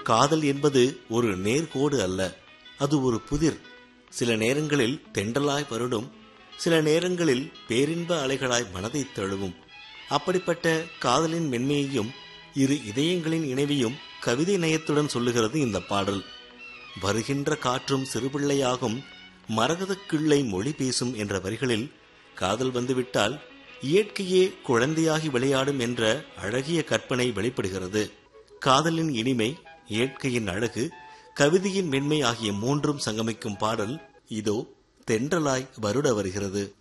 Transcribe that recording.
காதல் என்பது ஒரு நேர்கோடு அல்ல அது ஒரு புதிர் சில நேரங்களில் தெண்டலாய் வருடும் சில நேரங்களில் பேரின்ப அலைகளாய் மனதை தழுவும் அப்படிப்பட்ட காதலின் மென்மையையும் இரு இதயங்களின் இணைவையும் கவிதை நயத்துடன் சொல்லுகிறது இந்த பாடல் வருகின்ற காற்றும் சிறுபிள்ளையாகும் மரகதக் கிள்ளை மொழி பேசும் என்ற வரிகளில் காதல் வந்துவிட்டால் இயற்கையே குழந்தையாகி விளையாடும் என்ற அழகிய கற்பனை வெளிப்படுகிறது காதலின் இனிமை இயற்கையின் அழகு கவிதையின் மென்மை ஆகிய மூன்றும் சங்கமிக்கும் பாடல் இதோ தென்றலாய் வருட வருகிறது